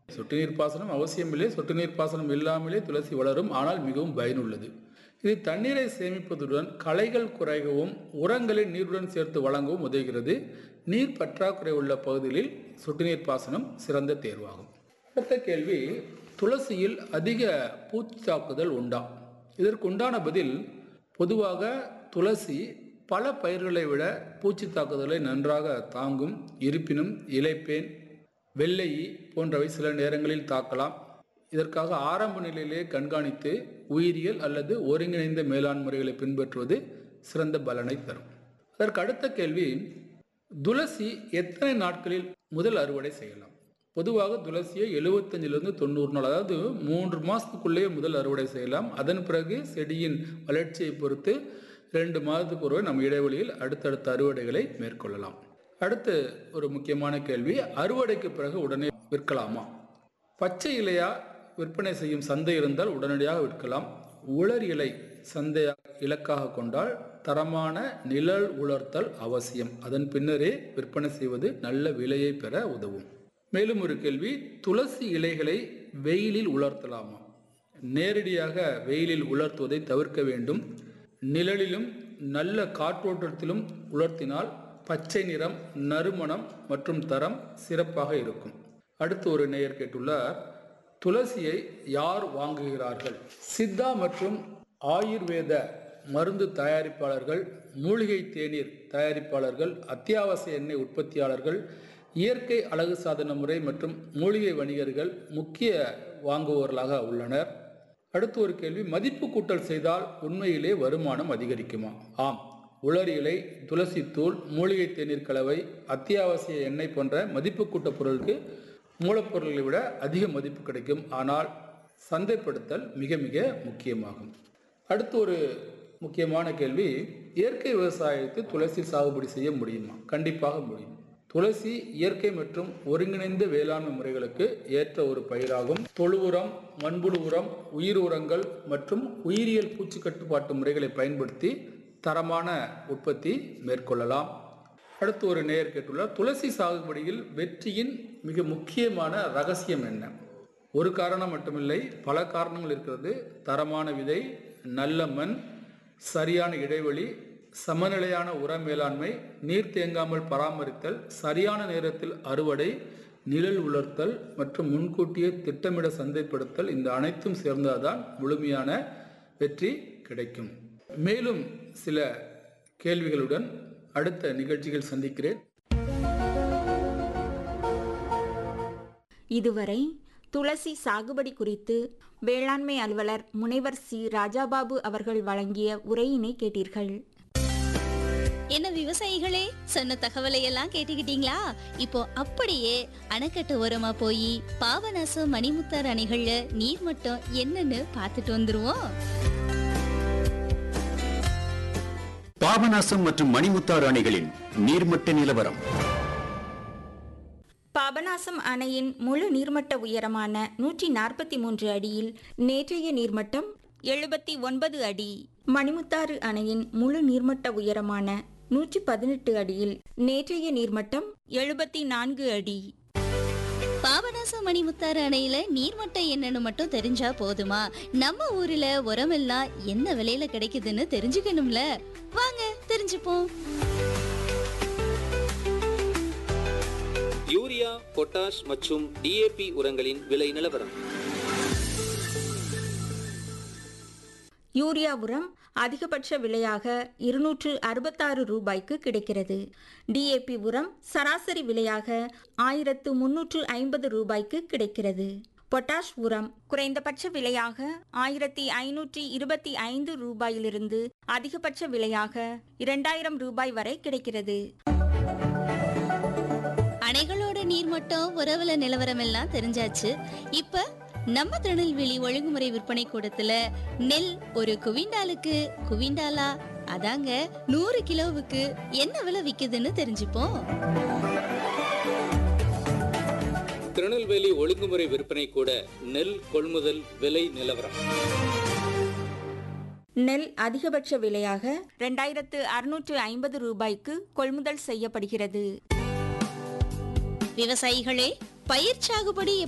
சொட்டு நீர் பாசனம் அவசியமில்லை சொட்டு நீர் பாசனம் இல்லாமலே துளசி வளரும் ஆனால் மிகவும் பயனுள்ளது இது தண்ணீரை சேமிப்பதுடன் களைகள் குறைகவும் உரங்களை நீருடன் சேர்த்து வழங்கவும் உதவுகிறது நீர் பற்றாக்குறை உள்ள பகுதிகளில் சொட்டு நீர் பாசனம் சிறந்த தேர்வாகும் அடுத்த கேள்வி துளசியில் அதிக பூச்சி தாக்குதல் உண்டா இதற்கு உண்டான பதில் பொதுவாக துளசி பல பயிர்களை விட பூச்சி தாக்குதலை நன்றாக தாங்கும் இருப்பினும் இலைப்பேன் வெள்ளையி போன்றவை சில நேரங்களில் தாக்கலாம் இதற்காக ஆரம்ப நிலையிலே கண்காணித்து உயிரியல் அல்லது ஒருங்கிணைந்த மேலாண் முறைகளை பின்பற்றுவது சிறந்த பலனை தரும் அதற்கு அடுத்த கேள்வி துளசி எத்தனை நாட்களில் முதல் அறுவடை செய்யலாம் பொதுவாக துளசியை எழுபத்தஞ்சிலிருந்து தொண்ணூறு நாள் அதாவது மூன்று மாதத்துக்குள்ளேயே முதல் அறுவடை செய்யலாம் அதன் பிறகு செடியின் வளர்ச்சியை பொறுத்து ரெண்டு மாதத்துக்கு ஒருவர் நம்ம இடைவெளியில் அடுத்தடுத்த அறுவடைகளை மேற்கொள்ளலாம் அடுத்து ஒரு முக்கியமான கேள்வி அறுவடைக்கு பிறகு உடனே விற்கலாமா பச்சை இலையா விற்பனை செய்யும் சந்தை இருந்தால் உடனடியாக விற்கலாம் உலர் இலை சந்தையாக இலக்காக கொண்டால் தரமான நிழல் உலர்த்தல் அவசியம் அதன் பின்னரே விற்பனை செய்வது நல்ல விலையை பெற உதவும் மேலும் ஒரு கேள்வி துளசி இலைகளை வெயிலில் உலர்த்தலாமா நேரடியாக வெயிலில் உலர்த்துவதை தவிர்க்க வேண்டும் நிழலிலும் நல்ல காற்றோட்டத்திலும் உலர்த்தினால் பச்சை நிறம் நறுமணம் மற்றும் தரம் சிறப்பாக இருக்கும் அடுத்து ஒரு நேயர் கேட்டுள்ளார் துளசியை யார் வாங்குகிறார்கள் சித்தா மற்றும் ஆயுர்வேத மருந்து தயாரிப்பாளர்கள் மூலிகை தேநீர் தயாரிப்பாளர்கள் அத்தியாவசிய எண்ணெய் உற்பத்தியாளர்கள் இயற்கை அழகு சாதன முறை மற்றும் மூலிகை வணிகர்கள் முக்கிய வாங்குவோர்களாக உள்ளனர் அடுத்து ஒரு கேள்வி மதிப்பு கூட்டல் செய்தால் உண்மையிலே வருமானம் அதிகரிக்குமா ஆம் உலர் இலை துளசி தூள் மூலிகை தேநீர் கலவை அத்தியாவசிய எண்ணெய் போன்ற மதிப்பு கூட்ட பொருளுக்கு மூலப்பொருள்களை விட அதிக மதிப்பு கிடைக்கும் ஆனால் சந்தைப்படுத்தல் மிக மிக முக்கியமாகும் அடுத்து ஒரு முக்கியமான கேள்வி இயற்கை விவசாயத்தில் துளசி சாகுபடி செய்ய முடியுமா கண்டிப்பாக முடியும் துளசி இயற்கை மற்றும் ஒருங்கிணைந்த வேளாண்மை முறைகளுக்கு ஏற்ற ஒரு பயிராகும் தொழு உரம் மண்புழு உரம் உயிர் உரங்கள் மற்றும் உயிரியல் பூச்சி கட்டுப்பாட்டு முறைகளை பயன்படுத்தி தரமான உற்பத்தி மேற்கொள்ளலாம் அடுத்து ஒரு நேயர் கேட்டுள்ளார் துளசி சாகுபடியில் வெற்றியின் மிக முக்கியமான ரகசியம் என்ன ஒரு காரணம் மட்டுமில்லை பல காரணங்கள் இருக்கிறது தரமான விதை நல்ல மண் சரியான இடைவெளி சமநிலையான உர மேலாண்மை நீர் தேங்காமல் பராமரித்தல் சரியான நேரத்தில் அறுவடை நிழல் உலர்த்தல் மற்றும் முன்கூட்டியே திட்டமிட சந்தைப்படுத்தல் இந்த அனைத்தும் சேர்ந்தால்தான் முழுமையான வெற்றி கிடைக்கும் மேலும் சில கேள்விகளுடன் அடுத்த நிகழ்ச்சிகள் சந்திக்கிறேன் இதுவரை துளசி சாகுபடி குறித்து வேளாண்மை அலுவலர் முனைவர் சி ராஜாபாபு அவர்கள் வழங்கிய உரையினை கேட்டீர்கள் என்ன விவசாயிகளே சொன்ன தகவலை எல்லாம் கேட்டுக்கிட்டீங்களா இப்போ அப்படியே அணைக்கட்டு ஓரமா போய் பாபநாசம் மணிமுத்தார் அணைகள்ல நீர் மட்டம் என்னன்னு பார்த்துட்டு வந்துருவோம் பாபநாசம் மற்றும் மணிமுத்தாறு அணைகளின் நீர்மட்ட நிலவரம் பாபநாசம் அணையின் முழு நீர்மட்ட உயரமான நூற்றி நாற்பத்தி மூன்று அடியில் நேற்றைய நீர்மட்டம் எழுபத்தி ஒன்பது அடி மணிமுத்தாறு அணையின் முழு நீர்மட்ட உயரமான நூற்றி பதினெட்டு அடியில் நேற்றைய நீர்மட்டம் எழுபத்தி நான்கு அடி பாபநாசம் மணிமுத்தாறு அணையில நீர்மட்டம் என்னன்னு மட்டும் தெரிஞ்சா போதுமா நம்ம ஊர்ல உரமெல்லாம் என்ன விலையில கிடைக்குதுன்னு தெரிஞ்சுக்கணும்ல வாங்க தெரிஞ்சுப்போம் யூரியா பொட்டாஷ் மற்றும் டிஏபி உரங்களின் விலை நிலவரம் யூரியா உரம் அதிகபட்ச விலையாக இருநூற்று அறுபத்தாறு ரூபாய்க்கு கிடைக்கிறது டிஏபி உரம் சராசரி விலையாக ஆயிரத்து முன்னூற்று ஐம்பது ரூபாய்க்கு கிடைக்கிறது பொட்டாஷ் உரம் குறைந்தபட்ச விலையாக ஆயிரத்தி ஐநூற்றி இருபத்தி ஐந்து ரூபாயிலிருந்து அதிகபட்ச விலையாக இரண்டாயிரம் ரூபாய் வரை கிடைக்கிறது அணைகளோட நீர்மட்டம் உறவுல நிலவரம் எல்லாம் தெரிஞ்சாச்சு இப்ப நம்ம திருநெல்வேலி ஒழுங்குமுறை விற்பனை கூடத்துல நெல் ஒரு குவிண்டாலுக்கு குவிண்டாலா அதாங்க நூறு கிலோவுக்கு என்ன விலை விக்குதுன்னு தெரிஞ்சுப்போம் திருநெல்வேலி ஒழுங்குமுறை விற்பனை கூட நெல் கொள்முதல் விலை நிலவரம் நெல் அதிகபட்ச விலையாக ரெண்டாயிரத்து அறுநூற்று ஐம்பது ரூபாய்க்கு கொள்முதல் செய்யப்படுகிறது விவசாயிகளே பயிர் சாகுபடி